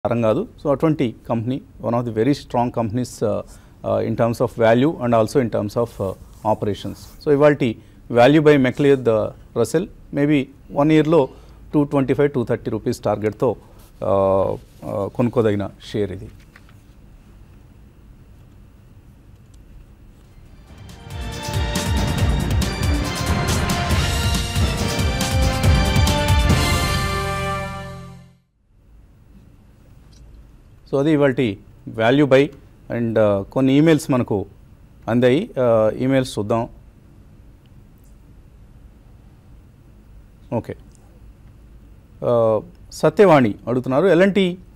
తరం కాదు సో అటువంటి company one of the very strong companies in terms of value and also in terms of operations so ఇవాళ value by McLeod the Russel maybe one ఇయర్లో two twenty five two thirty rupees టార్గెట్తో కొనుక్కోదగిన share ఇది so అది ఇవాళ value by and కొన్ని emails మనకు అందాయి ఈమెయిల్స్ చూద్దాం ఓకే సత్యవాణి అడుగుతున్నారు ఎలాంటి